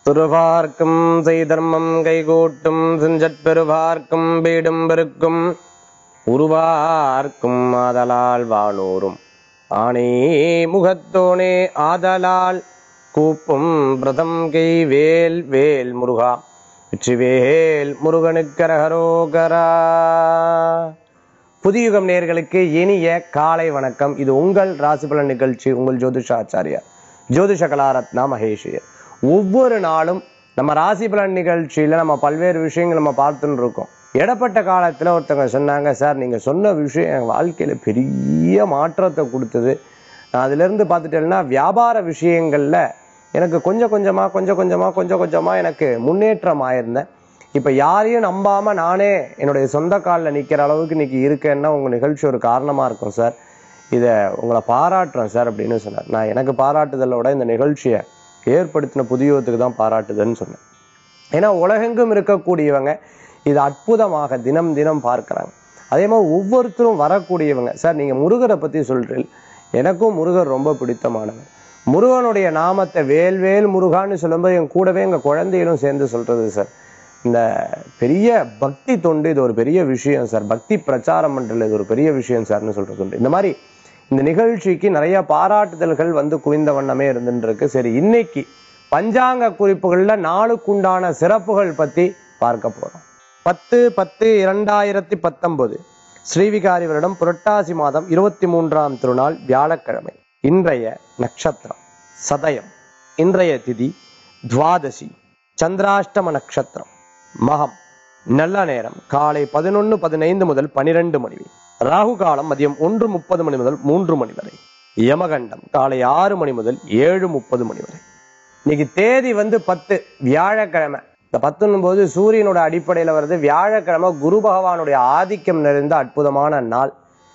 துருவார்க்கும் செய்தர்மம் கைகூட்டும் செஞ்சற்பெருவார்க்கும் பீடும் பெருக்கும் உருவார்க்கும் ஆதலால் வானோரும் ஆனே முகத்தோனே ஆதலால் கூப்பும் பிரதம் கை வேல் வேல் முருகா வெற்றிவேல் முருகனுக்கரகரோகரா புதியுகம் நேர்களுக்கு இனிய காலை வணக்கம் இது உங்கள் ராசிபலன் நிகழ்ச்சி உங்கள் ஜோதிஷாச்சாரியா ஜோதிஷ கலாரத்னா மகேஷியர் ஒவ்வொரு நாளும் நம்ம ராசிபலன் நிகழ்ச்சியில நம்ம பல்வேறு விஷயங்கள் நம்ம பார்த்துன்னு இருக்கோம் இடப்பட்ட காலத்துல ஒருத்தவங்க சொன்னாங்க சார் நீங்க சொன்ன விஷயம் என் வாழ்க்கையில பெரிய மாற்றத்தை கொடுத்தது நான் அதுல இருந்து பார்த்துட்டேன்னா வியாபார விஷயங்கள்ல எனக்கு கொஞ்சம் கொஞ்சமா கொஞ்சம் கொஞ்சமா கொஞ்சம் கொஞ்சமா எனக்கு முன்னேற்றம் ஆயிருந்தேன் இப்ப யாரையும் நம்பாம நானே என்னுடைய சொந்த காலில் நிக்கிற அளவுக்கு இன்னைக்கு இருக்கேன்னா உங்க நிகழ்ச்சி ஒரு காரணமா இருக்கும் சார் இதை உங்களை பாராட்டுறேன் சார் அப்படின்னு சொன்னார் நான் எனக்கு பாராட்டுதலோட இந்த நிகழ்ச்சியை ஏற்படுத்தின புதியத்துக்கு தான் பாராட்டுதல்னு சொன்னேன் ஏன்னா உலகெங்கும் இருக்கக்கூடியவங்க இது அற்புதமாக தினம் தினம் பார்க்கறாங்க அதே மாதிரி ஒவ்வொருத்தரும் வரக்கூடியவங்க சார் நீங்க முருகரை பத்தி சொல்றீங்க எனக்கும் முருகர் ரொம்ப பிடித்தமானவர் முருகனுடைய நாமத்தை வேல்வேல் முருகான்னு சொல்லும்போது என் கூடவே எங்க குழந்தைகளும் சேர்ந்து சொல்றது சார் இந்த பெரிய பக்தி தொண்டு இது ஒரு பெரிய விஷயம் சார் பக்தி பிரச்சாரம் பண்றது இது ஒரு பெரிய விஷயம் சார்னு சொல்றது உண்டு இந்த மாதிரி இந்த நிகழ்ச்சிக்கு நிறைய பாராட்டுதல்கள் வந்து குவிந்த வண்ணமே இருந்துட்டு இருக்கு சரி இன்னைக்கு பஞ்சாங்க குறிப்புகள்ல நாளுக்குண்டான சிறப்புகள் பத்தி பார்க்க போறோம் பத்து பத்து இரண்டாயிரத்தி பத்தொன்பது ஸ்ரீவிகாரி வருடம் புரட்டாசி மாதம் இருபத்தி மூன்றாம் திருநாள் வியாழக்கிழமை இன்றைய நட்சத்திரம் சதயம் இன்றைய திதி துவாதசி சந்திராஷ்டம நட்சத்திரம் மகம் நல்ல நேரம் காலை பதினொன்னு பதினைந்து முதல் பனிரெண்டு மணி வரை. ராகு காலம் மதியம் ஒன்று முப்பது மணி முதல் மூன்று மணி வரை யமகண்டம் காலை ஆறு மணி முதல் ஏழு முப்பது மணி வரை இன்னைக்கு தேதி வந்து பத்து வியாழக்கிழமை இந்த பத்துன்னும் போது சூரியனோட அடிப்படையில வருது வியாழக்கிழமை குரு பகவானுடைய ஆதிக்கம் நிறைந்த அற்புதமான நாள்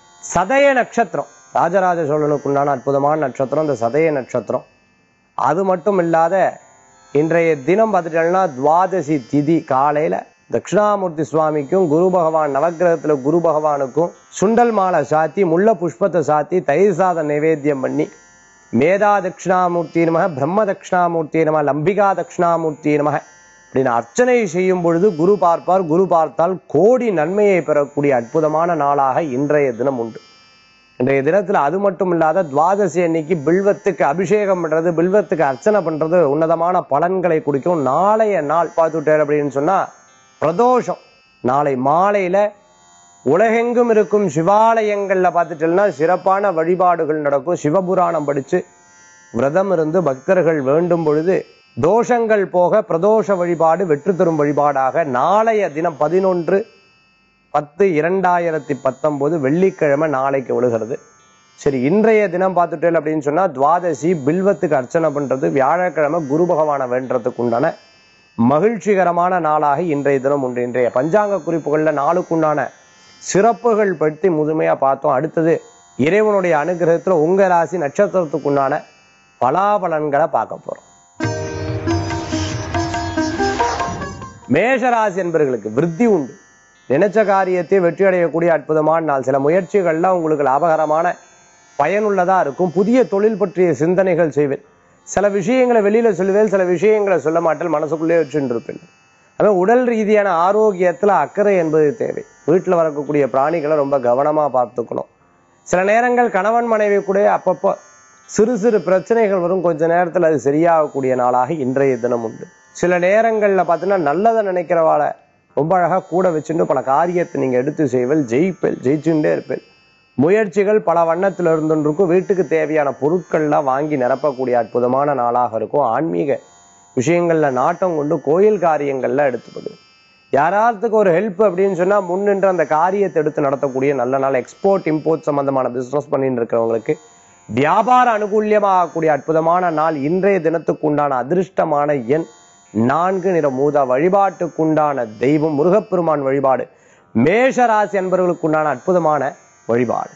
சதய நட்சத்திரம் ராஜராஜ சோழனுக்கு உண்டான அற்புதமான நட்சத்திரம் இந்த சதய நட்சத்திரம் அது மட்டும் இல்லாத இன்றைய தினம் பார்த்துட்டோம்னா துவாதசி திதி காலையில தட்சிணாமூர்த்தி சுவாமிக்கும் குரு பகவான் நவக்கிரகத்துல குரு பகவானுக்கும் சுண்டல் மாலை சாத்தி முல்ல புஷ்பத்தை சாத்தி தயிர் சாதம் நைவேத்தியம் பண்ணி மேதா தட்சிணாமூர்த்தி நமக பிரம்ம தட்சிணாமூர்த்தி நம லம்பிகா தட்சிணாமூர்த்தி நமக அப்படின்னு அர்ச்சனை செய்யும் பொழுது குரு பார்ப்பார் குரு பார்த்தால் கோடி நன்மையை பெறக்கூடிய அற்புதமான நாளாக இன்றைய தினம் உண்டு இன்றைய தினத்துல அது மட்டும் இல்லாத துவாதசி அன்னைக்கு பில்வத்துக்கு அபிஷேகம் பண்றது பில்வத்துக்கு அர்ச்சனை பண்றது உன்னதமான பலன்களை கொடுக்கும் நாளைய நாள் பார்த்துட்டார் அப்படின்னு சொன்னா பிரதோஷம் நாளை மாலையில உலகெங்கும் இருக்கும் சிவாலயங்கள்ல பார்த்துட்டோம்னா சிறப்பான வழிபாடுகள் நடக்கும் சிவபுராணம் படிச்சு விரதம் இருந்து பக்தர்கள் வேண்டும் பொழுது தோஷங்கள் போக பிரதோஷ வழிபாடு வெற்றி தரும் வழிபாடாக நாளைய தினம் பதினொன்று பத்து இரண்டாயிரத்தி பத்தொன்பது வெள்ளிக்கிழமை நாளைக்கு விழுகிறது சரி இன்றைய தினம் பார்த்துட்டேன் அப்படின்னு சொன்னா துவாதசி பில்வத்துக்கு அர்ச்சனை பண்றது வியாழக்கிழமை குரு பகவானை வேண்டறதுக்கு உண்டான மகிழ்ச்சிகரமான நாளாக இன்றைய தினம் உண்டு இன்றைய பஞ்சாங்க குறிப்புகள்ல நாளுக்குண்டான சிறப்புகள் பற்றி முழுமையா பார்த்தோம் அடுத்தது இறைவனுடைய அனுகிரகத்துல உங்க ராசி நட்சத்திரத்துக்குண்டான பலாபலன்களை பார்க்க போறோம் மேஷராசி என்பவர்களுக்கு விருத்தி உண்டு நினைச்ச காரியத்தை வெற்றி அடையக்கூடிய அற்புதமான நாள் சில முயற்சிகள்லாம் உங்களுக்கு லாபகரமான பயனுள்ளதா இருக்கும் புதிய தொழில் பற்றிய சிந்தனைகள் செய்வேன் சில விஷயங்களை வெளியில சொல்லுவேன் சில விஷயங்களை சொல்ல மாட்டேன் மனசுக்குள்ளே வச்சுட்டு இருப்பேன் அதான் உடல் ரீதியான ஆரோக்கியத்துல அக்கறை என்பது தேவை வீட்டுல வரக்கூடிய பிராணிகளை ரொம்ப கவனமா பார்த்துக்கணும் சில நேரங்கள் கணவன் மனைவி கூட அப்பப்போ சிறு சிறு பிரச்சனைகள் வரும் கொஞ்ச நேரத்துல அது சரியாகக்கூடிய நாளாக இன்றைய தினம் உண்டு சில நேரங்கள்ல பார்த்தீங்கன்னா நல்லதை நினைக்கிறவாளை ரொம்ப அழகா கூட வச்சுட்டு பல காரியத்தை நீங்க எடுத்து செய்வல் ஜெயிப்பல் ஜெயிச்சுட்டே இருப்பேன் முயற்சிகள் பல வண்ணத்துல இருந்துருக்கும் வீட்டுக்கு தேவையான பொருட்கள்லாம் வாங்கி நிரப்பக்கூடிய அற்புதமான நாளாக இருக்கும் ஆன்மீக விஷயங்கள்ல நாட்டம் கொண்டு கோயில் காரியங்கள்ல எடுத்துப்படுது யாராத்துக்கு ஒரு ஹெல்ப் அப்படின்னு சொன்னா முன்னின்று அந்த காரியத்தை எடுத்து நடத்தக்கூடிய நல்ல நாள் எக்ஸ்போர்ட் இம்போர்ட் சம்பந்தமான பிசினஸ் பண்ணிட்டு இருக்கிறவங்களுக்கு வியாபார அனுகூல்யமாகக்கூடிய அற்புதமான நாள் இன்றைய தினத்துக்கு உண்டான அதிர்ஷ்டமான எண் நான்கு நிற மூதா வழிபாட்டுக்குண்டான தெய்வம் முருகப்பெருமான் வழிபாடு மேஷராசி அன்பர்களுக்கு உண்டான அற்புதமான வழிபாடு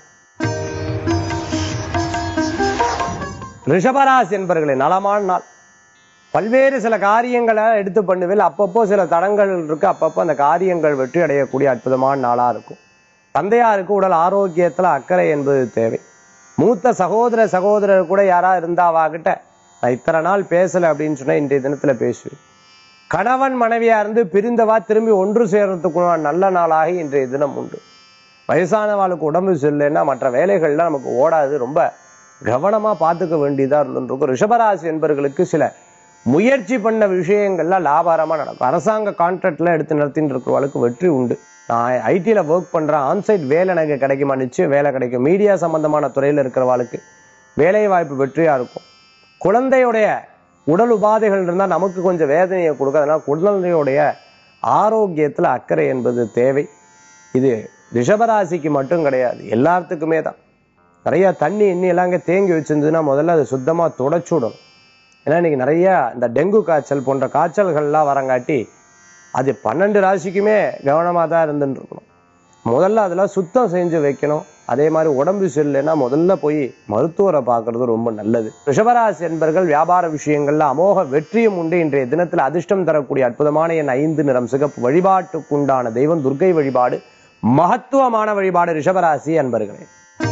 ரிஷபராசி என்பர்களே நலமான நாள் பல்வேறு சில காரியங்களை எடுத்து பண்ணுவேன் அப்பப்போ சில தடங்கள் இருக்கு அப்பப்போ அந்த காரியங்கள் வெற்றி அடையக்கூடிய அற்புதமான நாளா இருக்கும் தந்தையாருக்கு உடல் ஆரோக்கியத்துல அக்கறை என்பது தேவை மூத்த சகோதர சகோதரர் கூட யாரா இருந்தாவாகிட்ட நான் இத்தனை நாள் பேசல அப்படின்னு சொன்னா இன்றைய தினத்துல பேசுவேன் கணவன் மனைவியா இருந்து பிரிந்தவா திரும்பி ஒன்று சேர்றதுக்குள்ள நல்ல நாளாக இன்றைய தினம் உண்டு வயசானவாளுக்கு உடம்பு சரியில்லைன்னா மற்ற வேலைகள்லாம் நமக்கு ஓடாது ரொம்ப கவனமா பார்த்துக்க வேண்டியதா இருந்துருக்கும் ரிஷபராசி என்பவர்களுக்கு சில முயற்சி பண்ண விஷயங்கள்லாம் லாபாரமா நடக்கும் அரசாங்க கான்ட்ராக்ட்ல எடுத்து நடத்திட்டு இருக்கிறவளுக்கு வெற்றி உண்டு நான் ஐடியில ஒர்க் பண்றேன் ஆன்சைட் வேலை எனக்கு கிடைக்குமா நிச்சயம் வேலை கிடைக்கும் மீடியா சம்பந்தமான துறையில இருக்கிறவாளுக்கு வேலை வாய்ப்பு வெற்றியா இருக்கும் குழந்தையுடைய உடல் உபாதைகள் இருந்தால் நமக்கு கொஞ்சம் வேதனையை கொடுக்கும் அதனால குழந்தையுடைய ஆரோக்கியத்துல அக்கறை என்பது தேவை இது ரிஷபராசிக்கு மட்டும் கிடையாது எல்லாத்துக்குமே தான் நிறைய தண்ணி எண்ணி எல்லாம் அங்கே தேங்கி வச்சிருந்ததுன்னா முதல்ல அதை சுத்தமா தொடச்சு விடணும் ஏன்னா இன்னைக்கு நிறைய இந்த டெங்கு காய்ச்சல் போன்ற காய்ச்சல்கள்லாம் வரங்காட்டி அது பன்னெண்டு ராசிக்குமே கவனமாக தான் இருந்துட்டு இருக்கணும் முதல்ல அதெல்லாம் சுத்தம் செஞ்சு வைக்கணும் அதே மாதிரி உடம்பு சரியில்லைன்னா முதல்ல போய் மருத்துவரை பார்க்கறது ரொம்ப நல்லது ரிஷபராசி என்பர்கள் வியாபார விஷயங்கள்ல அமோக வெற்றியும் உண்டு இன்றைய தினத்தில் அதிர்ஷ்டம் தரக்கூடிய அற்புதமான என் ஐந்து நிறம் சிகப்பு வழிபாட்டுக்குண்டான தெய்வம் துர்க்கை வழிபாடு மகத்துவமான வழிபாடு ரிஷபராசி அன்பர்களே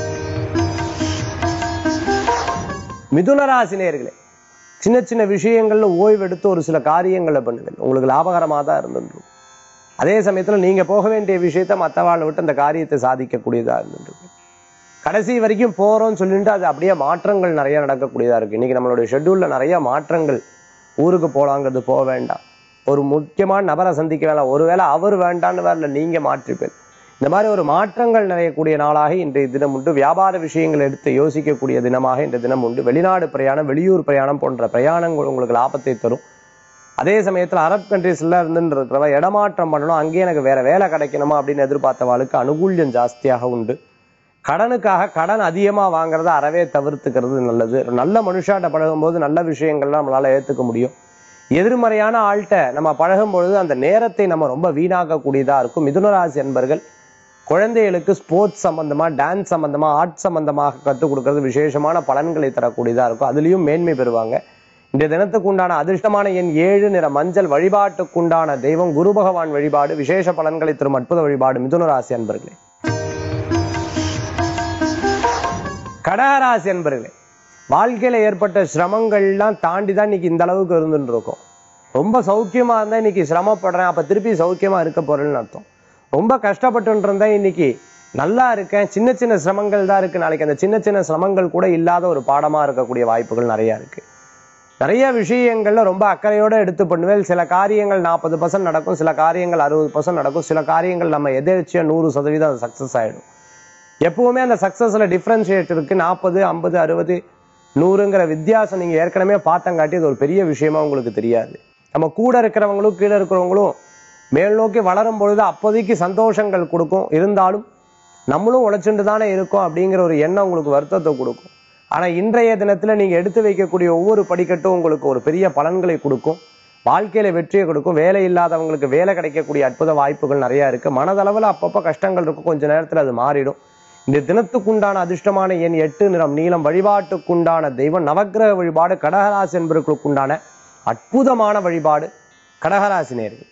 மிதுன ராசி நேயர்களே சின்ன சின்ன விஷயங்கள்ல ஓய்வெடுத்து ஒரு சில காரியங்களை பண்ணுவேன் உங்களுக்கு லாபகரமாக தான் இருந்துருக்கும் அதே சமயத்துல நீங்க போக வேண்டிய விஷயத்த மற்றவாளை விட்டு அந்த காரியத்தை சாதிக்கக்கூடியதா இருந்துருக்கு கடைசி வரைக்கும் போறோம்னு சொல்லிட்டு அது அப்படியே மாற்றங்கள் நிறைய நடக்கக்கூடியதா இருக்கு இன்னைக்கு நம்மளுடைய ஷெட்யூல்ல நிறைய மாற்றங்கள் ஊருக்கு போலாங்கிறது போக வேண்டாம் ஒரு முக்கியமான நபரை சந்திக்க வேண்டாம் ஒருவேளை அவர் வேண்டான்னு வரல நீங்க மாற்றிப்பேன் இந்த மாதிரி ஒரு மாற்றங்கள் நிறையக்கூடிய நாளாக இன்றைய தினம் உண்டு வியாபார விஷயங்கள் எடுத்து யோசிக்கக்கூடிய தினமாக இன்றைய தினம் உண்டு வெளிநாடு பிரயாணம் வெளியூர் பிரயாணம் போன்ற பிரயாணங்கள் உங்களுக்கு லாபத்தை தரும் அதே சமயத்துல அரப் கண்ட்ரீஸ்ல இருந்துட்டு இருக்கிறவ இடமாற்றம் பண்ணணும் அங்கேயே எனக்கு வேற வேலை கிடைக்கணுமா அப்படின்னு எதிர்பார்த்தவாளுக்கு அனுகூல்யம் ஜாஸ்தியாக உண்டு கடனுக்காக கடன் அதிகமா வாங்குறத அறவே தவிர்த்துக்கிறது நல்லது ஒரு நல்ல மனுஷாட்ட பழகும்போது நல்ல விஷயங்கள்லாம் நம்மளால ஏத்துக்க முடியும் எதிர்மறையான ஆள்கிட்ட நம்ம பழகும் பொழுது அந்த நேரத்தை நம்ம ரொம்ப வீணாக்கக்கூடியதா இருக்கும் மிதுனராசி என்பர்கள் குழந்தைகளுக்கு ஸ்போர்ட்ஸ் சம்பந்தமா டான்ஸ் சம்பந்தமா ஆர்ட் சம்பந்தமாக கற்றுக் கொடுக்கறது விசேஷமான பலன்களை தரக்கூடியதா இருக்கும் அதுலயும் மேன்மை பெறுவாங்க இந்த தினத்துக்கு உண்டான அதிர்ஷ்டமான எண் ஏழு நிற மஞ்சள் வழிபாட்டுக்குண்டான தெய்வம் குரு பகவான் வழிபாடு விசேஷ பலன்களை தரும் அற்புத வழிபாடு மிதுன ராசி அன்பர்களே கடகராசி அன்பர்களே வாழ்க்கையில ஏற்பட்ட சிரமங்கள்லாம் தாண்டி தான் இன்னைக்கு இந்த அளவுக்கு இருந்துட்டு இருக்கோம் ரொம்ப சௌக்கியமா இருந்தா இன்னைக்கு சிரமப்படுறேன் அப்ப திருப்பி சௌக்கியமா இருக்க போறேன்னு அர்த்தம் ரொம்ப கஷ்டப்பட்டு இருந்தா இன்னைக்கு நல்லா இருக்கேன் சின்ன சின்ன சிரமங்கள் தான் இருக்கு நாளைக்கு அந்த சின்ன சின்ன சிரமங்கள் கூட இல்லாத ஒரு பாடமா இருக்கக்கூடிய வாய்ப்புகள் நிறைய இருக்கு நிறைய விஷயங்கள்ல ரொம்ப அக்கறையோட எடுத்து பண்ணுவேன் சில காரியங்கள் நாற்பது பர்சன்ட் நடக்கும் சில காரியங்கள் அறுபது பர்சன்ட் நடக்கும் சில காரியங்கள் நம்ம எதிர்ச்சியா நூறு சதவீதம் சக்சஸ் ஆயிடும் எப்பவுமே அந்த சக்சஸ்ல டிஃபரன்ஷியேட் இருக்கு நாற்பது ஐம்பது அறுபது நூறுங்கிற வித்தியாசம் நீங்க ஏற்கனவே பார்த்தங்காட்டி அது ஒரு பெரிய விஷயமா உங்களுக்கு தெரியாது நம்ம கூட இருக்கிறவங்களும் கீழே இருக்கிறவங்களும் மேல் நோக்கி வளரும் பொழுது அப்போதைக்கு சந்தோஷங்கள் கொடுக்கும் இருந்தாலும் நம்மளும் உழைச்சுட்டு தானே இருக்கோம் அப்படிங்கிற ஒரு எண்ணம் உங்களுக்கு வருத்தத்தை கொடுக்கும் ஆனா இன்றைய தினத்துல நீங்க எடுத்து வைக்கக்கூடிய ஒவ்வொரு படிக்கட்டும் உங்களுக்கு ஒரு பெரிய பலன்களை கொடுக்கும் வாழ்க்கையில வெற்றியை கொடுக்கும் வேலை இல்லாதவங்களுக்கு வேலை கிடைக்கக்கூடிய அற்புத வாய்ப்புகள் நிறைய இருக்கு மனதளவுல அப்பப்போ கஷ்டங்கள் இருக்கும் கொஞ்ச நேரத்துல அது மாறிடும் இந்த தினத்துக்குண்டான அதிர்ஷ்டமான எண் எட்டு நிறம் நீளம் வழிபாட்டுக்குண்டான தெய்வம் நவக்கிரக வழிபாடு கடகராசி என்பவர்களுக்குண்டான அற்புதமான வழிபாடு கடகராசி நேர்கள்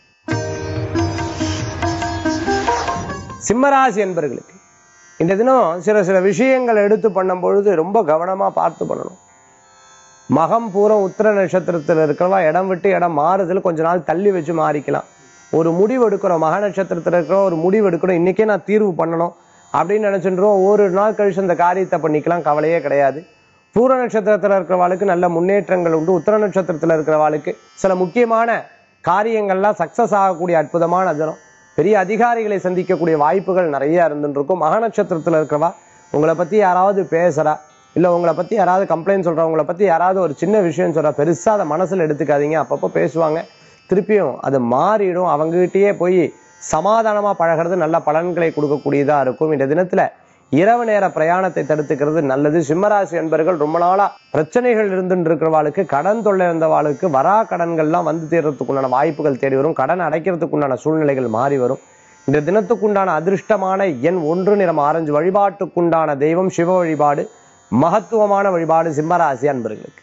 சிம்மராசி என்பர்களுக்கு இந்த தினம் சில சில விஷயங்கள் எடுத்து பண்ணும் பொழுது ரொம்ப கவனமா பார்த்து பண்ணணும் மகம் பூரம் உத்திர நட்சத்திரத்தில் இருக்கிறவா இடம் விட்டு இடம் மாறுதல் கொஞ்ச நாள் தள்ளி வச்சு மாறிக்கலாம் ஒரு முடிவு எடுக்கிறோம் மக நட்சத்திரத்தில் இருக்கிறோம் ஒரு முடிவு எடுக்கிறோம் இன்னைக்கே நான் தீர்வு பண்ணணும் அப்படின்னு நினைச்சுன்றோம் ஒரு நாள் கழிச்சு அந்த காரியத்தை பண்ணிக்கலாம் கவலையே கிடையாது பூர நட்சத்திரத்தில் இருக்கிறவாளுக்கு நல்ல முன்னேற்றங்கள் உண்டு உத்திர நட்சத்திரத்தில் இருக்கிறவாளுக்கு சில முக்கியமான காரியங்கள்லாம் சக்சஸ் ஆகக்கூடிய அற்புதமான தினம் பெரிய அதிகாரிகளை சந்திக்கக்கூடிய வாய்ப்புகள் நிறைய இருந்துட்டு இருக்கும் மக நட்சத்திரத்தில் இருக்கிறவா உங்களை பத்தி யாராவது பேசுறா இல்ல உங்களை பத்தி யாராவது கம்ப்ளைண்ட் சொல்றா உங்களை பத்தி யாராவது ஒரு சின்ன விஷயம் சொல்றா பெருசா அதை மனசுல எடுத்துக்காதீங்க அப்பப்போ பேசுவாங்க திருப்பியும் அது மாறிடும் அவங்ககிட்டயே போய் சமாதானமா பழகிறது நல்ல பலன்களை கொடுக்கக்கூடியதா இருக்கும் இந்த தினத்துல இரவு நேர பிரயாணத்தை தடுத்துக்கிறது நல்லது சிம்மராசி என்பர்கள் ரொம்ப நாளா பிரச்சனைகள் இருந்துட்டு இருக்கிறவாளுக்கு கடன் தொல்லை இருந்தவாளுக்கு வரா கடன்கள்லாம் வந்து தீர்றதுக்குண்டான வாய்ப்புகள் தேடி வரும் கடன் அடைக்கிறதுக்குண்டான சூழ்நிலைகள் மாறி வரும் இந்த தினத்துக்குண்டான அதிர்ஷ்டமான எண் ஒன்று நிறம் ஆரஞ்சு வழிபாட்டுக்குண்டான தெய்வம் சிவ வழிபாடு மகத்துவமான வழிபாடு சிம்மராசி அன்பர்களுக்கு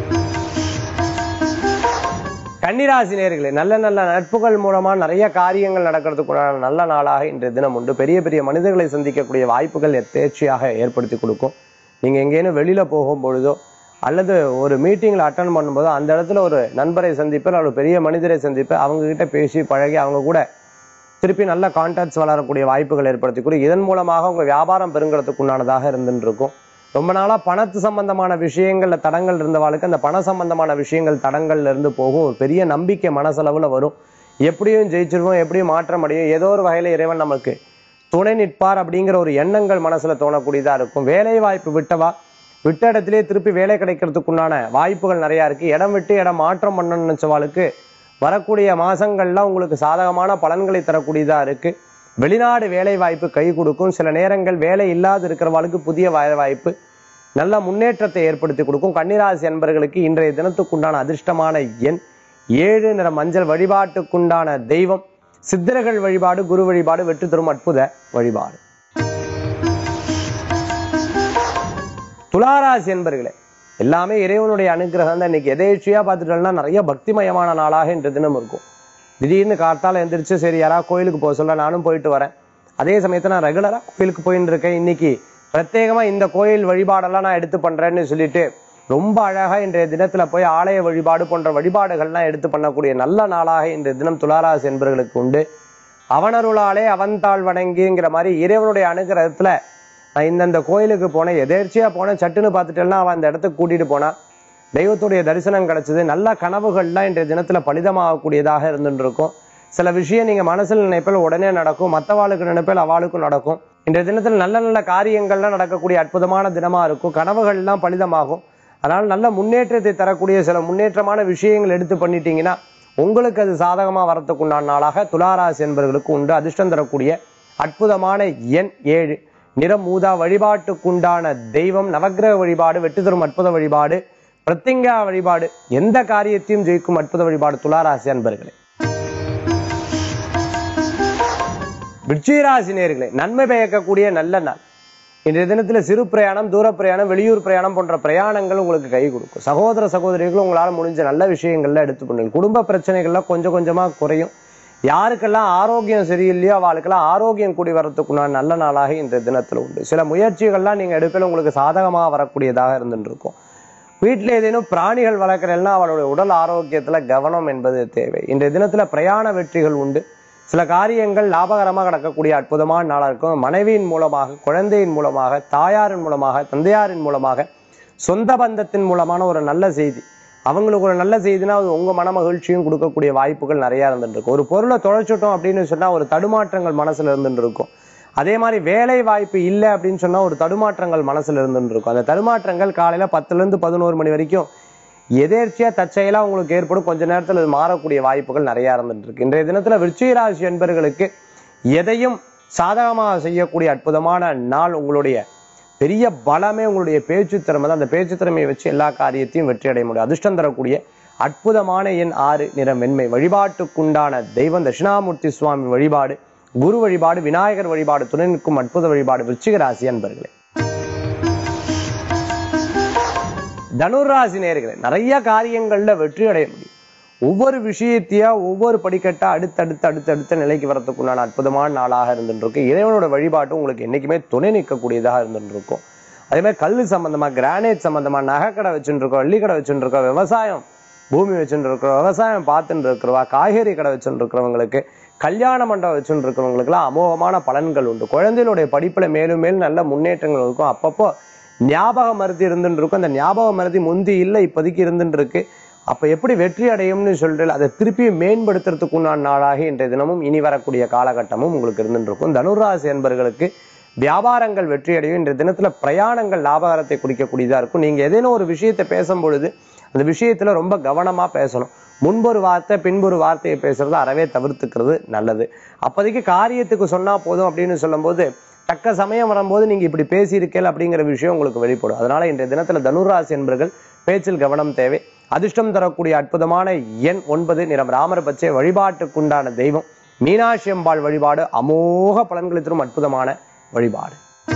கன்னிராசி நேர்களே நல்ல நல்ல நட்புகள் மூலமா நிறைய காரியங்கள் நடக்கிறதுக்குண்டான நல்ல நாளாக இன்றைய தினம் உண்டு பெரிய பெரிய மனிதர்களை சந்திக்கக்கூடிய வாய்ப்புகள் எத்தேர்ச்சியாக ஏற்படுத்தி கொடுக்கும் நீங்க எங்கேனும் வெளியில போகும் பொழுதோ அல்லது ஒரு மீட்டிங்கில் அட்டன் பண்ணும்போது அந்த இடத்துல ஒரு நண்பரை சந்திப்பேன் அல்லது பெரிய மனிதரை சந்திப்பேன் அவங்க கிட்ட பேசி பழகி அவங்க கூட திருப்பி நல்ல கான்டாக்ட்ஸ் வளரக்கூடிய வாய்ப்புகள் ஏற்படுத்திக்கூடும் இதன் மூலமாக உங்க வியாபாரம் பெருங்கிறதுக்கு உண்டானதாக இருந்துட்டு இருக்கும் ரொம்ப நாளா பணத்து சம்பந்தமான விஷயங்கள்ல தடங்கள் இருந்தவாளுக்கு அந்த பண சம்பந்தமான விஷயங்கள் தடங்கள்ல இருந்து போகும் ஒரு பெரிய நம்பிக்கை மனசளவுல வரும் எப்படியும் ஜெயிச்சிருவோம் எப்படியும் மாற்றம் அடையும் ஏதோ ஒரு வகையில இறைவன் நமக்கு துணை நிற்பார் அப்படிங்கிற ஒரு எண்ணங்கள் மனசுல தோணக்கூடியதா இருக்கும் வேலை வாய்ப்பு விட்டவா விட்ட இடத்திலே திருப்பி வேலை கிடைக்கிறதுக்குண்டான வாய்ப்புகள் நிறைய இருக்கு இடம் விட்டு இடம் மாற்றம் பண்ணணும்னு நினைச்சவாளுக்கு வரக்கூடிய மாசங்கள்ல உங்களுக்கு சாதகமான பலன்களை தரக்கூடியதா இருக்கு வெளிநாடு வேலை வாய்ப்பு கை கொடுக்கும் சில நேரங்கள் வேலை இல்லாது இருக்கிறவாளுக்கு புதிய வேலை வாய்ப்பு நல்ல முன்னேற்றத்தை ஏற்படுத்தி கொடுக்கும் கன்னிராசி என்பர்களுக்கு இன்றைய தினத்துக்குண்டான அதிர்ஷ்டமான எண் ஏழு நிற மஞ்சள் வழிபாட்டுக்குண்டான தெய்வம் சித்தர்கள் வழிபாடு குரு வழிபாடு வெற்றி தரும் அற்புத வழிபாடு துளாராசி என்பர்களே எல்லாமே இறைவனுடைய அனுகிரகம் தான் இன்னைக்கு எதேச்சியா பார்த்துட்டோம்னா நிறைய பக்திமயமான நாளாக இன்று தினம் இருக்கும் திடீர்னு காத்தால எந்திரிச்சு சரி யாராவது கோயிலுக்கு போக சொல்ல நானும் போயிட்டு வரேன் அதே சமயத்துல நான் ரெகுலரா கோயிலுக்கு போயின்னு இருக்கேன் இன்னைக்கு பிரத்யேகமா இந்த கோயில் வழிபாடெல்லாம் நான் எடுத்து பண்றேன்னு சொல்லிட்டு ரொம்ப அழகா இன்றைய தினத்துல போய் ஆலய வழிபாடு போன்ற வழிபாடுகள்லாம் எடுத்து பண்ணக்கூடிய நல்ல நாளாக இன்றைய தினம் துளாராசி என்பவர்களுக்கு உண்டு அவனருளாலே அவன்தாள் வணங்கிங்கிற மாதிரி இறைவனுடைய அனுகிரகத்துல நான் இந்தந்த கோயிலுக்கு போனேன் எதேர்ச்சியா போனேன் சட்டுன்னு பார்த்துட்டேன்னா அவன் அந்த இடத்துக்கு கூட்டிட்டு போனா தெய்வத்துடைய தரிசனம் கிடைச்சது நல்ல கனவுகள்லாம் இன்றைய தினத்துல பலிதமாகக்கூடியதாக இருந்துட்டு இருக்கும் சில விஷயம் நீங்க மனசுல நினைப்பில் உடனே நடக்கும் மற்றவாளுக்கு நினைப்பில் அவளுக்கும் நடக்கும் இன்றைய தினத்துல நல்ல நல்ல காரியங்கள்லாம் நடக்கக்கூடிய அற்புதமான தினமா இருக்கும் கனவுகள்லாம் பலிதமாகும் அதனால நல்ல முன்னேற்றத்தை தரக்கூடிய சில முன்னேற்றமான விஷயங்கள் எடுத்து பண்ணிட்டீங்கன்னா உங்களுக்கு அது சாதகமா வரத்துக்குண்டான நாளாக துளாராசி என்பவர்களுக்கு உண்டு அதிர்ஷ்டம் தரக்கூடிய அற்புதமான எண் ஏழு நிறம் மூதா வழிபாட்டுக்குண்டான தெய்வம் நவக்கிரக வழிபாடு வெற்றி தரும் அற்புத வழிபாடு பிரத்திங்கா வழிபாடு எந்த காரியத்தையும் ஜெயிக்கும் அற்புத வழிபாடு துளாராசி அன்பர்களே விருச்சிகராசி நேர்களே நன்மை பயக்கக்கூடிய நல்ல நாள் இன்றைய தினத்துல சிறு பிரயாணம் தூர பிரயாணம் வெளியூர் பிரயாணம் போன்ற பிரயாணங்கள் உங்களுக்கு கை கொடுக்கும் சகோதர சகோதரிகளும் உங்களால முடிஞ்ச நல்ல விஷயங்கள்ல எடுத்து பண்ணுங்க குடும்ப பிரச்சனைகள்லாம் கொஞ்சம் கொஞ்சமா குறையும் யாருக்கெல்லாம் ஆரோக்கியம் சரியில்லையோ அவளுக்கெல்லாம் ஆரோக்கியம் கூடி வரத்துக்குண்டான நல்ல நாளாக இன்றைய தினத்துல உண்டு சில முயற்சிகள்லாம் நீங்க எடுப்பில் உங்களுக்கு சாதகமாக வரக்கூடியதாக இருந்துட்டு இருக்கும் வீட்டில் ஏதேனும் பிராணிகள் வளர்க்குறேன்னா அவளுடைய உடல் ஆரோக்கியத்துல கவனம் என்பது தேவை இன்றைய தினத்துல பிரயாண வெற்றிகள் உண்டு சில காரியங்கள் லாபகரமாக நடக்கக்கூடிய அற்புதமான நாளாக இருக்கும் மனைவியின் மூலமாக குழந்தையின் மூலமாக தாயாரின் மூலமாக தந்தையாரின் மூலமாக சொந்த பந்தத்தின் மூலமான ஒரு நல்ல செய்தி அவங்களுக்கு ஒரு நல்ல செய்தினா அது உங்க மன மகிழ்ச்சியும் கொடுக்கக்கூடிய வாய்ப்புகள் நிறைய இருந்துட்டு இருக்கும் ஒரு பொருளை தொலைச்சிட்டோம் அப்படின்னு சொன்னா ஒரு தடுமாற்றங்கள் மனசுல இருந்துட்டு இருக்கும் அதே மாதிரி வேலை வாய்ப்பு இல்லை அப்படின்னு சொன்னா ஒரு தடுமாற்றங்கள் மனசுல இருந்துட்டு இருக்கும் அந்த தடுமாற்றங்கள் காலையில பத்துல இருந்து பதினோரு மணி வரைக்கும் எதேர்ச்சியா தற்செயலா உங்களுக்கு ஏற்படும் கொஞ்ச நேரத்துல இது மாறக்கூடிய வாய்ப்புகள் நிறைய இருந்துட்டு இருக்கு இன்றைய தினத்துல விருச்சிக ராசி என்பவர்களுக்கு எதையும் சாதகமாக செய்யக்கூடிய அற்புதமான நாள் உங்களுடைய பெரிய பலமே உங்களுடைய பேச்சு திறமை தான் அந்த பேச்சு திறமையை வச்சு எல்லா காரியத்தையும் வெற்றி அடைய முடியும் அதிர்ஷ்டம் தரக்கூடிய அற்புதமான எண் ஆறு நிறம் வெண்மை வழிபாட்டுக்குண்டான தெய்வம் தட்சிணாமூர்த்தி சுவாமி வழிபாடு குரு வழிபாடு விநாயகர் வழிபாடு துணை நிற்கும் அற்புத வழிபாடு விருச்சிக ராசி அன்பர்களே தனுராசி நேர்களே நிறைய காரியங்கள்ல வெற்றி அடைய முடியும் ஒவ்வொரு விஷயத்தையா ஒவ்வொரு படிக்கட்டா அடுத்தடுத்து அடுத்தடுத்த நிலைக்கு வரத்துக்குண்டான அற்புதமான நாளாக இருந்துட்டு இருக்கு இறைவனோட வழிபாட்டு உங்களுக்கு என்னைக்குமே துணை நிற்கக்கூடியதாக இருந்துட்டு இருக்கும் அதே மாதிரி கல் சம்பந்தமா கிரானைட் சம்பந்தமா நகைக்கடை வச்சுட்டு இருக்கோம் வெள்ளிக்கடை வச்சுட்டு இருக்கோம் விவசாயம் பூமி வச்சுட்டு இருக்கிறோம் விவசாயம் பார்த்துட்டு இருக்கிறவா காய்கறி கடை வச்சுட்டு இருக்கிறவங்களுக்கு கல்யாண மண்டபம் வச்சுட்டு இருக்கிறவங்களுக்குலாம் அமோகமான பலன்கள் உண்டு குழந்தைகளுடைய படிப்புல மேலும் மேலும் நல்ல முன்னேற்றங்கள் இருக்கும் அப்பப்போ ஞாபக மருதி இருந்துட்டு இருக்கும் அந்த ஞாபக மருதி முந்தி இல்லை இப்போதைக்கு இருந்துட்டு இருக்கு அப்ப எப்படி வெற்றி அடையும்னு சொல்றேன் அதை திருப்பி மேம்படுத்துறதுக்கு உண்டான நாளாக இன்றைய தினமும் இனி வரக்கூடிய காலகட்டமும் உங்களுக்கு இருந்துட்டு இருக்கும் தனுராசி என்பர்களுக்கு வியாபாரங்கள் வெற்றி அடையும் இன்றைய தினத்துல பிரயாணங்கள் லாபகரத்தை குறிக்கக்கூடியதா இருக்கும் நீங்க ஏதேனும் ஒரு விஷயத்தை பேசும் பொழுது அந்த விஷயத்துல ரொம்ப கவனமா பேசணும் முன்பொரு வார்த்தை பின்பொரு வார்த்தையை பேசுறது அறவே தவிர்த்துக்கிறது நல்லது அப்போதைக்கு காரியத்துக்கு சொன்னா போதும் அப்படின்னு சொல்லும்போது தக்க சமயம் வரும்போது நீங்க இப்படி பேசியிருக்கேல் அப்படிங்கிற விஷயம் உங்களுக்கு வெளிப்படும் அதனால இன்றைய தினத்துல தனுராசி என்பர்கள் பேச்சில் கவனம் தேவை அதிர்ஷ்டம் தரக்கூடிய அற்புதமான எண் ஒன்பது நிறம் ராமர் பச்சை வழிபாட்டுக்குண்டான தெய்வம் மீனாட்சி அம்பாள் வழிபாடு அமோக பலன்களை தரும் அற்புதமான வழிபாடு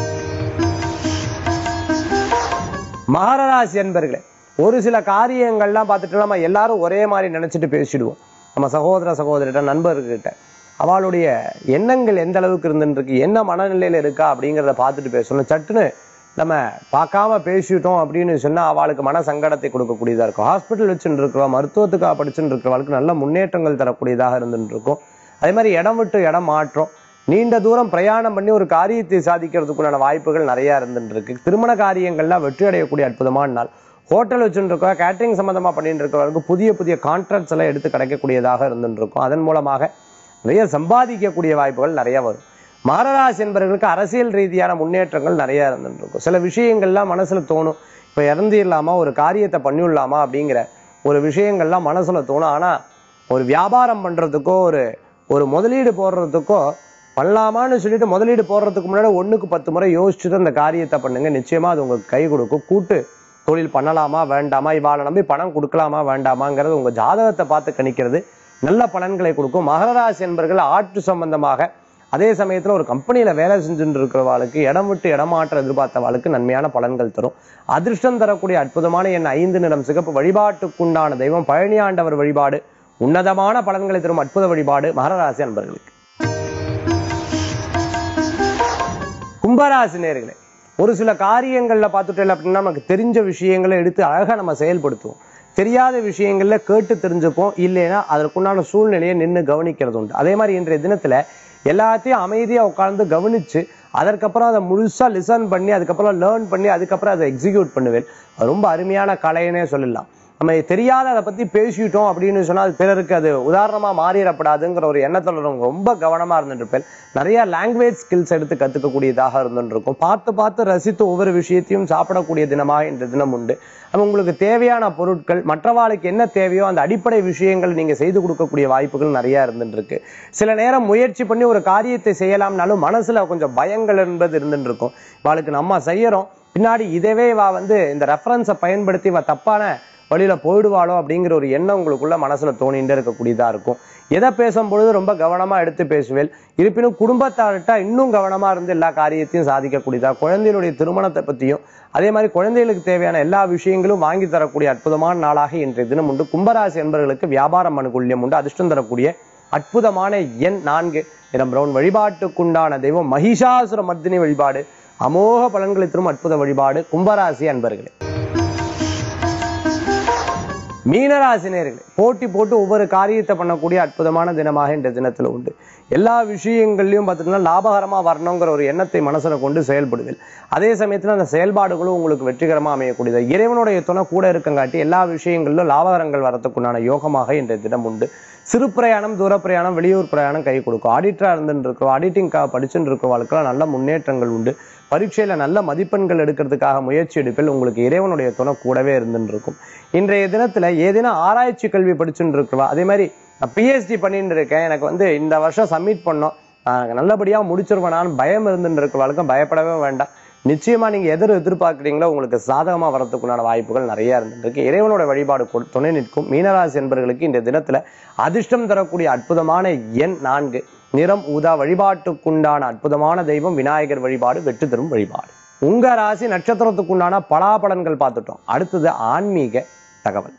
மகராசி என்பர்களே ஒரு சில காரியங்கள்லாம் பார்த்துட்டு நம்ம எல்லாரும் ஒரே மாதிரி நினைச்சிட்டு பேசிடுவோம் நம்ம சகோதர சகோதரிட்ட நண்பர்கிட்ட அவளுடைய எண்ணங்கள் எந்த அளவுக்கு இருந்துருக்கு என்ன மனநிலையில இருக்கா அப்படிங்கிறத பார்த்துட்டு பேசணும் சட்டுன்னு நம்ம பார்க்காம பேசிட்டோம் அப்படின்னு சொன்னா அவளுக்கு மன சங்கடத்தை கொடுக்கக்கூடியதா இருக்கும் ஹாஸ்பிட்டல் வச்சுட்டு இருக்கிறவா மருத்துவத்துக்காக படிச்சுட்டு இருக்கிறவளுக்கு நல்ல முன்னேற்றங்கள் தரக்கூடியதாக இருந்துட்டு இருக்கும் அதே மாதிரி இடம் விட்டு இடம் மாற்றம் நீண்ட தூரம் பிரயாணம் பண்ணி ஒரு காரியத்தை சாதிக்கிறதுக்குண்டான வாய்ப்புகள் நிறைய இருந்துட்டு இருக்கு திருமண காரியங்கள்லாம் வெற்றி அடையக்கூடிய அற்புதமான நாள் ஹோட்டல் வச்சுட்டு இருக்கோம் கேட்டரிங் சம்பந்தமா பண்ணிட்டு இருக்கிறவங்களுக்கு புதிய புதிய கான்ட்ராக்ட்ஸ் எல்லாம் எடுத்து கிடைக்கக்கூடியதாக இருந்துட்டு இருக்கும் அதன் மூலமாக நிறைய சம்பாதிக்கக்கூடிய வாய்ப்புகள் நிறைய வரும் மகராசி என்பவர்களுக்கு அரசியல் ரீதியான முன்னேற்றங்கள் நிறைய இருந்துட்டு இருக்கும் சில விஷயங்கள்லாம் மனசுல தோணும் இப்ப இறந்திடலாமா ஒரு காரியத்தை பண்ணிவிடலாமா அப்படிங்கிற ஒரு விஷயங்கள்லாம் மனசுல தோணும் ஆனா ஒரு வியாபாரம் பண்றதுக்கோ ஒரு ஒரு முதலீடு போடுறதுக்கோ பண்ணலாமான்னு சொல்லிட்டு முதலீடு போடுறதுக்கு முன்னாடி ஒண்ணுக்கு பத்து முறை யோசிச்சுட்டு அந்த காரியத்தை பண்ணுங்க நிச்சயமா அது உங்களுக்கு கை கொடுக்கும் கூட்டு தொழில் பண்ணலாமா வேண்டாமா இவாளை நம்பி பணம் கொடுக்கலாமா வேண்டாமாங்கிறது உங்க ஜாதகத்தை பார்த்து கணிக்கிறது நல்ல பலன்களை கொடுக்கும் மகர ராசி என்பர்கள் ஆற்று சம்பந்தமாக அதே சமயத்துல ஒரு கம்பெனியில வேலை செஞ்சுட்டு இருக்கிறவாளுக்கு இடம் விட்டு இடமாற்ற எதிர்பார்த்தவாளுக்கு நன்மையான பலன்கள் தரும் அதிர்ஷ்டம் தரக்கூடிய அற்புதமான என் ஐந்து நிறம் சிகப்பு வழிபாட்டுக்குண்டான தெய்வம் பழனி ஆண்டவர் வழிபாடு உன்னதமான பலன்களை தரும் அற்புத வழிபாடு மகர ராசி அன்பர்களுக்கு கும்பராசி நேர்களே ஒரு சில காரியங்கள்ல பார்த்துட்டேன் அப்படின்னா நமக்கு தெரிஞ்ச விஷயங்களை எடுத்து அழகா நம்ம செயல்படுத்துவோம் தெரியாத விஷயங்கள்ல கேட்டு தெரிஞ்சுப்போம் இல்லைன்னா அதற்குண்டான சூழ்நிலையை நின்று கவனிக்கிறது உண்டு அதே மாதிரி இன்றைய தினத்துல எல்லாத்தையும் அமைதியா உட்கார்ந்து கவனிச்சு அதற்கப்புறம் அதை முழுசா லிசன் பண்ணி அதுக்கப்புறம் லேர்ன் பண்ணி அதுக்கப்புறம் அதை எக்ஸிக்யூட் பண்ணுவேன் அது ரொம்ப அருமையான கலைன்னே சொல்லலாம் நம்ம தெரியாத அதை பத்தி பேசிட்டோம் அப்படின்னு சொன்னா அது பிறருக்கு அது உதாரணமா மாறிடப்படாதுங்கிற ஒரு எண்ணத்துல நம்ம ரொம்ப கவனமா இருந்துட்டு இருப்பேன் நிறைய லாங்குவேஜ் ஸ்கில்ஸ் எடுத்து கத்துக்கக்கூடியதாக இருந்துட்டு இருக்கும் பார்த்து பார்த்து ரசித்து ஒவ்வொரு விஷயத்தையும் சாப்பிடக்கூடிய தினமாக இந்த தினம் உண்டு அப்ப உங்களுக்கு தேவையான பொருட்கள் மற்றவாளுக்கு என்ன தேவையோ அந்த அடிப்படை விஷயங்கள் நீங்க செய்து கொடுக்கக்கூடிய வாய்ப்புகள் நிறைய இருந்துட்டு இருக்கு சில நேரம் முயற்சி பண்ணி ஒரு காரியத்தை செய்யலாம்னாலும் மனசுல கொஞ்சம் பயங்கள் என்பது இருந்துட்டு இருக்கும் இவாளுக்கு நம்ம செய்யறோம் பின்னாடி இதவே வா வந்து இந்த ரெஃபரன்ஸை பயன்படுத்தி இவ தப்பான வழியில போயிடுவாளோ அப்படிங்கிற ஒரு எண்ணம் உங்களுக்குள்ள மனசுல தோணிகிட்டே இருக்கக்கூடியதா இருக்கும் எதை பேசும்பொழுது ரொம்ப கவனமா எடுத்து பேசுவேன் இருப்பினும் குடும்பத்தார்கிட்ட இன்னும் கவனமா இருந்து எல்லா காரியத்தையும் சாதிக்கக்கூடியதா குழந்தைகளுடைய திருமணத்தை பத்தியும் அதே மாதிரி குழந்தைகளுக்கு தேவையான எல்லா விஷயங்களும் வாங்கி தரக்கூடிய அற்புதமான நாளாக இன்றைய தினம் உண்டு கும்பராசி என்பவர்களுக்கு வியாபாரம் அனுகூல்யம் உண்டு அதிர்ஷ்டம் தரக்கூடிய அற்புதமான எண் நான்கு இடம் பிரவுன் வழிபாட்டுக்குண்டான தெய்வம் மகிஷாசுர மர்தினி வழிபாடு அமோக பலன்களை தரும் அற்புத வழிபாடு கும்பராசி அன்பர்களே மீனராசினியர்களே போட்டி போட்டு ஒவ்வொரு காரியத்தை பண்ணக்கூடிய அற்புதமான தினமாக இந்த தினத்துல உண்டு எல்லா விஷயங்கள்லயும் பார்த்தீங்கன்னா லாபகரமா வரணுங்கிற ஒரு எண்ணத்தை மனசுல கொண்டு செயல்படுவேன் அதே சமயத்துல அந்த செயல்பாடுகளும் உங்களுக்கு வெற்றிகரமா அமையக்கூடியது இறைவனுடைய துணை கூட இருக்கங்காட்டி எல்லா விஷயங்களிலும் லாபகரங்கள் வரத்துக்குண்டான யோகமாக இன்றைய தினம் உண்டு சிறு பிரயாணம் தூர பிரயாணம் வெளியூர் பிரயாணம் கை கொடுக்கும் ஆடிட்டரா இருந்துட்டு இருக்கிறோம் ஆடிட்டிங்காக படிச்சுட்டு இருக்கிறவங்களுக்கெல்லாம் நல்ல முன்னேற்றங்கள் உண்டு பரீட்சையில நல்ல மதிப்பெண்கள் எடுக்கிறதுக்காக முயற்சி எடுப்பில் உங்களுக்கு இறைவனுடைய துணை கூடவே இருந்துட்டு இருக்கும் இன்றைய தினத்துல ஏதேனும் ஆராய்ச்சி கல்வி படிச்சுட்டு இருக்கிறவா அதே மாதிரி பிஹெச்டி பண்ணிட்டு இருக்கேன் எனக்கு வந்து இந்த வருஷம் சப்மிட் பண்ணோம் நான் நல்லபடியா முடிச்சிருவேனான்னு பயம் இருந்துட்டு இருக்கிறவளுக்கும் பயப்படவே வேண்டாம் நிச்சயமா நீங்க எதிர் எதிர்பார்க்குறீங்களோ உங்களுக்கு சாதகமா வரதுக்குண்டான வாய்ப்புகள் நிறைய இருந்துட்டு இருக்கு இறைவனோட வழிபாடு கொ- துணை நிற்கும் மீனராசி என்பவர்களுக்கு இந்த தினத்துல அதிர்ஷ்டம் தரக்கூடிய அற்புதமான எண் நான்கு நிறம் ஊதா வழிபாட்டுக்குண்டான அற்புதமான தெய்வம் விநாயகர் வழிபாடு வெற்றி தரும் வழிபாடு உங்க ராசி நட்சத்திரத்துக்குண்டான பலாபலன்கள் பார்த்துட்டோம் அடுத்தது ஆன்மீக தகவல்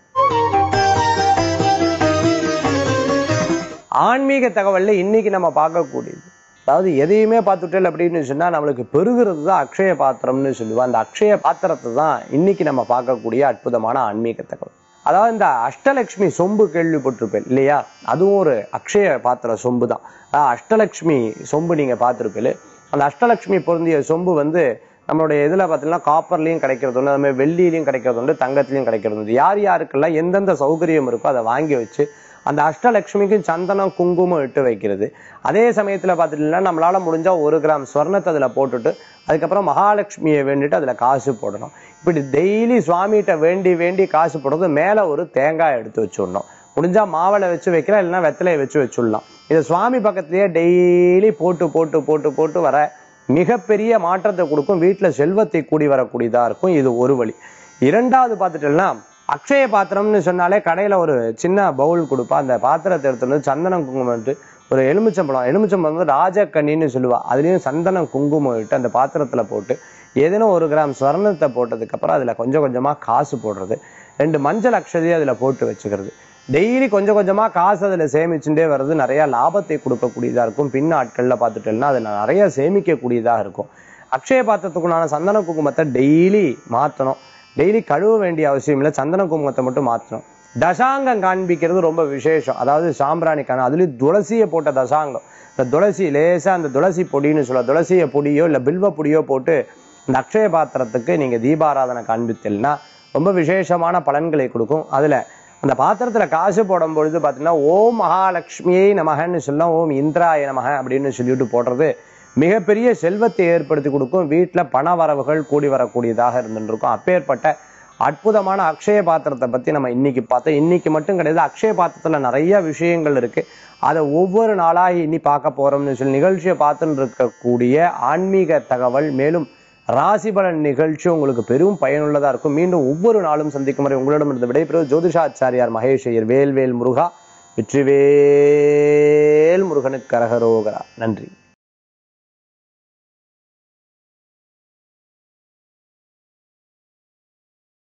ஆன்மீக தகவல்ல இன்னைக்கு நம்ம பார்க்கக்கூடியது அதாவது எதையுமே பார்த்துட்டேன் அப்படின்னு சொன்னா நம்மளுக்கு பெருகிறது தான் அக்ஷய பாத்திரம்னு சொல்லுவோம் அந்த அக்ஷய பாத்திரத்தை தான் இன்னைக்கு நம்ம பார்க்கக்கூடிய அற்புதமான ஆன்மீக தகவல் அதாவது இந்த அஷ்டலக்ஷ்மி சொம்பு கேள்விப்பட்டிருப்பேன் இல்லையா அதுவும் ஒரு அக்ஷய பாத்திர சொம்பு தான் அதாவது அஷ்டலக்ஷ்மி சொம்பு நீங்க பார்த்திருப்பீங்க அந்த அஷ்டலக்ஷ்மி பொருந்திய சொம்பு வந்து நம்மளுடைய இதுல பார்த்தீங்கன்னா காப்பர்லயும் கிடைக்கிறது உண்டு அது மாதிரி வெள்ளியிலையும் கிடைக்கிறது உண்டு தங்கத்திலையும் கிடைக்கிறது உண்டு யார் யாருக்கெல்லாம் எந்தெந்த சௌகரியம் இருக்கோ அதை வாங்கி வச்சு அந்த அஷ்டலட்சுமிக்கு சந்தனம் குங்குமம் இட்டு வைக்கிறது அதே சமயத்துல பார்த்துட்டீங்கன்னா நம்மளால முடிஞ்சா ஒரு கிராம் ஸ்வர்ணத்தை அதுல போட்டுட்டு அதுக்கப்புறம் மகாலட்சுமியை வேண்டிட்டு அதுல காசு போடணும் இப்படி டெய்லி சுவாமிகிட்ட வேண்டி வேண்டி காசு போடுறது மேல ஒரு தேங்காய் எடுத்து வச்சுடணும் முடிஞ்சா மாவளை வச்சு வைக்கலாம் இல்லைன்னா வெத்தலையை வச்சு வச்சுடலாம் இது சுவாமி பக்கத்திலேயே டெய்லி போட்டு போட்டு போட்டு போட்டு வர மிகப்பெரிய மாற்றத்தை கொடுக்கும் வீட்டுல செல்வத்தை கூடி வரக்கூடியதா இருக்கும் இது ஒரு வழி இரண்டாவது பார்த்துட்டோம்னா அக்ஷய பாத்திரம்னு சொன்னாலே கடையில ஒரு சின்ன பவுல் கொடுப்பா அந்த பாத்திரத்தை எடுத்துட்டு வந்து சந்தனம் குங்குமம் இட்டு ஒரு எலுமிச்சம்பழம் எலுமிச்சம்பழம் வந்து ராஜக்கண்ணின்னு சொல்லுவா அதுலயும் சந்தனம் குங்குமம் இட்டு அந்த பாத்திரத்துல போட்டு ஏதேனும் ஒரு கிராம் ஸ்வர்ணத்தை போட்டதுக்கு அப்புறம் அதுல கொஞ்சம் கொஞ்சமா காசு போடுறது ரெண்டு மஞ்சள் அக்ஷதையை அதுல போட்டு வச்சுக்கிறது டெய்லி கொஞ்சம் கொஞ்சமா காசு அதுல சேமிச்சுட்டே வர்றது நிறைய லாபத்தை கொடுக்கக்கூடியதா இருக்கும் பின் நாட்கள்ல பார்த்துட்டோம்னா அதுல நிறைய சேமிக்கக்கூடியதாக இருக்கும் அக்ஷய பாத்திரத்துக்குண்டான சந்தன குங்குமத்தை டெய்லி மாற்றணும் டெய்லி கழுவ வேண்டிய அவசியம் இல்லை சந்தன குங்குமத்தை மட்டும் மாற்றணும் தசாங்கம் காண்பிக்கிறது ரொம்ப விசேஷம் அதாவது சாம்பிராணிக்கான அதுலேயும் துளசியை போட்ட தசாங்கம் இந்த துளசி லேசா அந்த துளசி பொடின்னு சொல்ல துளசிய பொடியோ இல்லை பில்வ பொடியோ போட்டு இந்த அக்ஷய பாத்திரத்துக்கு நீங்க தீபாராதனை காண்பித்தல்னா ரொம்ப விசேஷமான பலன்களை கொடுக்கும் அதுல அந்த பாத்திரத்துல காசு போடும் பொழுது பார்த்தீங்கன்னா ஓம் மகாலட்சுமியை நமகன்னு சொல்லலாம் ஓம் இந்திராய நமக அப்படின்னு சொல்லிட்டு போடுறது மிகப்பெரிய செல்வத்தை ஏற்படுத்தி கொடுக்கும் வீட்டில் பண வரவுகள் கூடி வரக்கூடியதாக இருந்துருக்கும் அப்பேற்பட்ட அற்புதமான அக்ஷய பாத்திரத்தை பத்தி நம்ம இன்னைக்கு பார்த்தோம் இன்னைக்கு மட்டும் கிடையாது அக்ஷய பாத்திரத்துல நிறைய விஷயங்கள் இருக்கு அதை ஒவ்வொரு நாளா இனி பார்க்க போறோம்னு சொல்லி நிகழ்ச்சியை பார்த்துட்டு இருக்கக்கூடிய ஆன்மீக தகவல் மேலும் ராசிபலன் நிகழ்ச்சி உங்களுக்கு பெரும் பயனுள்ளதா இருக்கும் மீண்டும் ஒவ்வொரு நாளும் சந்திக்கும் வரை உங்களிடமிருந்து விடைபெறுவது ஜோதிஷாச்சாரியார் மகேஷ் ஐயர் வேல்வேல் முருகா வெற்றிவேல் முருகனுக்கு கரகரோகரா நன்றி